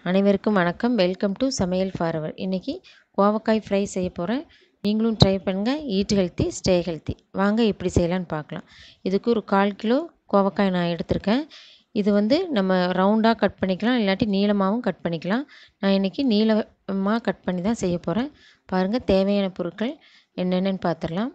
அனைவருக்கும் வணக்கம் welcome to சமையல் ஃபார்வர் இன்றைக்கி கோவக்காய் ஃப்ரை செய்ய போகிறேன் நீங்களும் ட்ரை பண்ணுங்கள் ஈட் ஹெல்த்தி ஸ்டே ஹெல்த்தி வாங்க எப்படி செய்யலான்னு பார்க்கலாம் இதுக்கு ஒரு கால் கிலோ கோவக்காய் நான் எடுத்திருக்கேன் இது வந்து நம்ம ரவுண்டாக கட் பண்ணிக்கலாம் இல்லாட்டி நீளமாகவும் கட் பண்ணிக்கலாம் நான் இன்றைக்கி நீளமாக கட் பண்ணி தான் செய்ய போகிறேன் பாருங்கள் தேவையான பொருட்கள் என்னென்னு பார்த்துடலாம்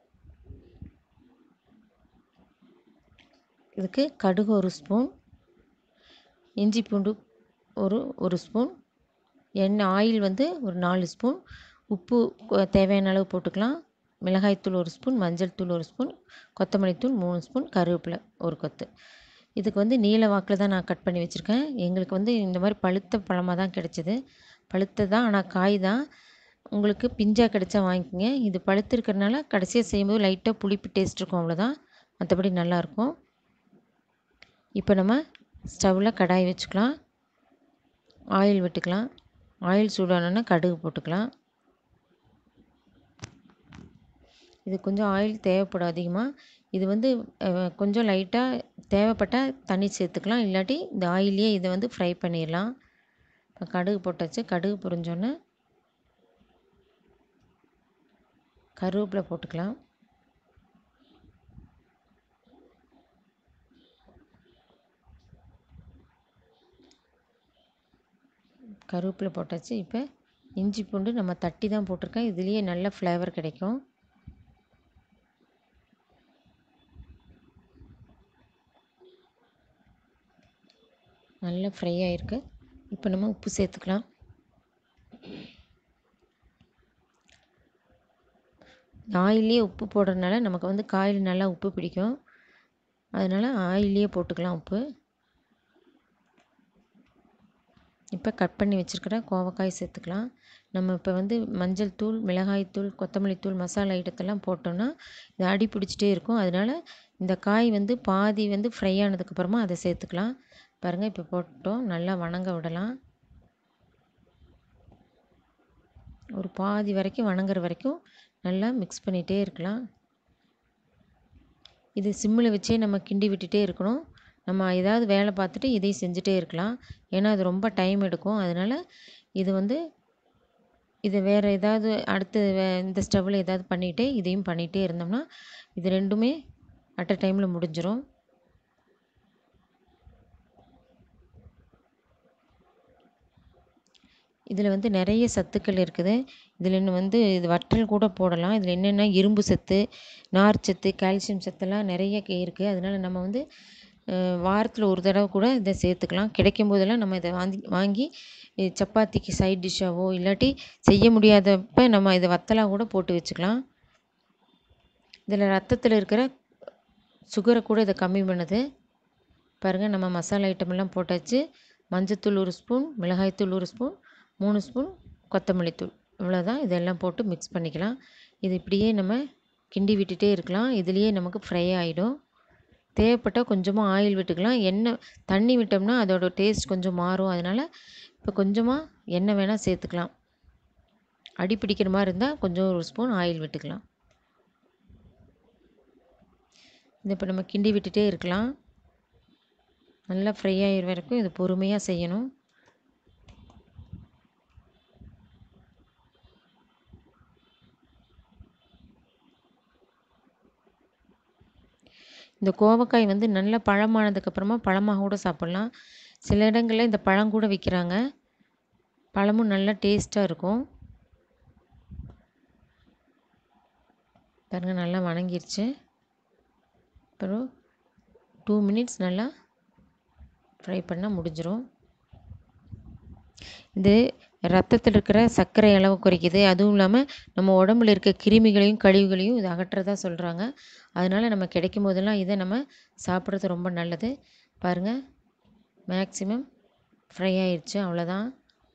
இதுக்கு கடுகு ஒரு ஸ்பூன் இஞ்சி பூண்டு ஒரு ஒரு ஸ்பூன் எண்ணெய் ஆயில் வந்து ஒரு நாலு ஸ்பூன் உப்பு தேவையான அளவு போட்டுக்கலாம் மிளகாய்த்தூள் ஒரு ஸ்பூன் மஞ்சள் தூள் ஒரு ஸ்பூன் கொத்தமல்லி தூள் மூணு ஸ்பூன் கருவேப்பிலை ஒரு கொத்து இதுக்கு வந்து நீல வாக்கில் தான் நான் கட் பண்ணி வச்சுருக்கேன் எங்களுக்கு வந்து இந்த மாதிரி பழுத்த பழமாக தான் கிடச்சிது பழுத்த தான் ஆனால் காய் தான் உங்களுக்கு பிஞ்சாக கிடச்சா வாங்கிக்கோங்க இது பழுத்து இருக்கிறனால கடைசியாக செய்யும்போது லைட்டாக புளிப்பு டேஸ்ட் இருக்கும் அவ்வளோதான் மற்றபடி நல்லாயிருக்கும் இப்போ நம்ம ஸ்டவ்வில் கடாய் வச்சுக்கலாம் ஆயில் விட்டுக்கலாம் ஆயில் சூடானோன்னா கடுகு போட்டுக்கலாம் இது கொஞ்சம் ஆயில் தேவைப்படும் அதிகமாக இது வந்து கொஞ்சம் லைட்டாக தேவைப்பட்டால் தண்ணி சேர்த்துக்கலாம் இல்லாட்டி இந்த ஆயிலே இதை வந்து ஃப்ரை பண்ணிடலாம் இப்போ கடுகு போட்டாச்சு கடுகு புரிஞ்சோன்னே கருவேப்பிலை போட்டுக்கலாம் கருவேப்பிலை போட்டாச்சு இப்போ இஞ்சி பூண்டு நம்ம தட்டி தான் போட்டிருக்கேன் இதுலேயே நல்ல ஃப்ளேவர் கிடைக்கும் நல்லா ஃப்ரை ஆகிருக்கு இப்போ நம்ம உப்பு சேர்த்துக்கலாம் ஆயிலே உப்பு போடுறதுனால நமக்கு வந்து காயில் நல்லா உப்பு பிடிக்கும் அதனால் ஆயிலே போட்டுக்கலாம் உப்பு இப்போ கட் பண்ணி வச்சுருக்கிற கோவக்காய் சேர்த்துக்கலாம் நம்ம இப்போ வந்து மஞ்சள் தூள் மிளகாய் தூள் கொத்தமல்லி தூள் மசாலா ஐட்டத்தெல்லாம் போட்டோன்னா இது அடி பிடிச்சிட்டே இருக்கும் அதனால் இந்த காய் வந்து பாதி வந்து ஃப்ரை ஆனதுக்கப்புறமா அதை சேர்த்துக்கலாம் பாருங்கள் இப்போ போட்டோம் நல்லா வணங்க விடலாம் ஒரு பாதி வரைக்கும் வணங்குற வரைக்கும் நல்லா மிக்ஸ் பண்ணிகிட்டே இருக்கலாம் இது சிம்மில் வச்சே நம்ம கிண்டி விட்டுட்டே இருக்கணும் நம்ம ஏதாவது வேலை பார்த்துட்டு இதையும் செஞ்சுட்டே இருக்கலாம் ஏன்னா அது ரொம்ப டைம் எடுக்கும் அதனால் இது வந்து இது வேறு ஏதாவது அடுத்து வே இந்த ஸ்டவ்வில் ஏதாவது பண்ணிகிட்டே இதையும் பண்ணிகிட்டே இருந்தோம்னா இது ரெண்டுமே அட் அ டைமில் முடிஞ்சிடும் இதில் வந்து நிறைய சத்துக்கள் இருக்குது இதில் இன்னும் வந்து இது வற்றல் கூட போடலாம் இதில் என்னென்னா இரும்பு சத்து நார் சத்து கால்சியம் சத்துலாம் நிறைய இருக்குது அதனால் நம்ம வந்து வாரத்தில் ஒரு தடவை கூட இதை சேர்த்துக்கலாம் கிடைக்கும் போதெல்லாம் நம்ம இதை வாங்கி வாங்கி சப்பாத்திக்கு சைட் டிஷ்ஷாவோ இல்லாட்டி செய்ய முடியாதப்ப நம்ம இதை வத்தலாக கூட போட்டு வச்சுக்கலாம் இதில் ரத்தத்தில் இருக்கிற சுகரை கூட இதை கம்மி பண்ணுது பாருங்கள் நம்ம மசாலா ஐட்டமெல்லாம் போட்டாச்சு மஞ்சத்தூள் ஒரு ஸ்பூன் மிளகாய்த்தூள் ஒரு ஸ்பூன் மூணு ஸ்பூன் கொத்தமல்லி தூள் இவ்வளோதான் இதெல்லாம் போட்டு மிக்ஸ் பண்ணிக்கலாம் இது இப்படியே நம்ம கிண்டி விட்டுட்டே இருக்கலாம் இதுலேயே நமக்கு ஃப்ரை ஆகிடும் தேவைப்பட்டால் கொஞ்சமாக ஆயில் விட்டுக்கலாம் எண்ணெய் தண்ணி விட்டோம்னா அதோட டேஸ்ட் கொஞ்சம் மாறும் அதனால் இப்போ கொஞ்சமாக எண்ணெய் வேணால் சேர்த்துக்கலாம் அடி பிடிக்கிற மாதிரி இருந்தால் கொஞ்சம் ஒரு ஸ்பூன் ஆயில் விட்டுக்கலாம் இது இப்போ நம்ம கிண்டி விட்டுட்டே இருக்கலாம் நல்லா ஃப்ரை ஆகிற வரைக்கும் இது பொறுமையாக செய்யணும் இந்த கோவக்காய் வந்து நல்ல பழமானதுக்கப்புறமா பழமாக கூட சாப்பிட்லாம் சில இடங்களில் இந்த பழம் கூட விற்கிறாங்க பழமும் நல்லா டேஸ்ட்டாக இருக்கும் பாருங்கள் நல்லா வணங்கிருச்சு அப்புறம் டூ மினிட்ஸ் நல்லா ஃப்ரை பண்ணால் முடிஞ்சிடும் இது ரத்தத்தில் இருக்கிற சர்க்கரை அளவு குறைக்குது அதுவும் இல்லாமல் நம்ம உடம்புல இருக்க கிருமிகளையும் கழிவுகளையும் இது அகற்றதா சொல்கிறாங்க அதனால் நம்ம கிடைக்கும் போதெல்லாம் இதை நம்ம சாப்பிட்றது ரொம்ப நல்லது பாருங்கள் மேக்ஸிமம் ஃப்ரை ஆயிடுச்சு அவ்வளோதான்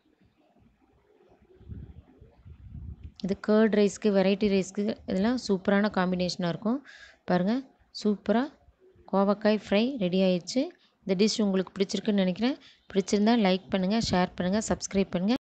இது கேர்ட் ரைஸ்க்கு வெரைட்டி ரைஸ்க்கு இதெல்லாம் சூப்பரான காம்பினேஷனாக இருக்கும் பாருங்கள் சூப்பராக கோவக்காய் ஃப்ரை ரெடி ஆயிடுச்சு இந்த டிஷ் உங்களுக்கு பிடிச்சிருக்குன்னு நினைக்கிறேன் பிடிச்சிருந்தா லைக் பண்ணுங்கள் ஷேர் பண்ணுங்கள் சப்ஸ்கிரைப் பண்ணுங்கள்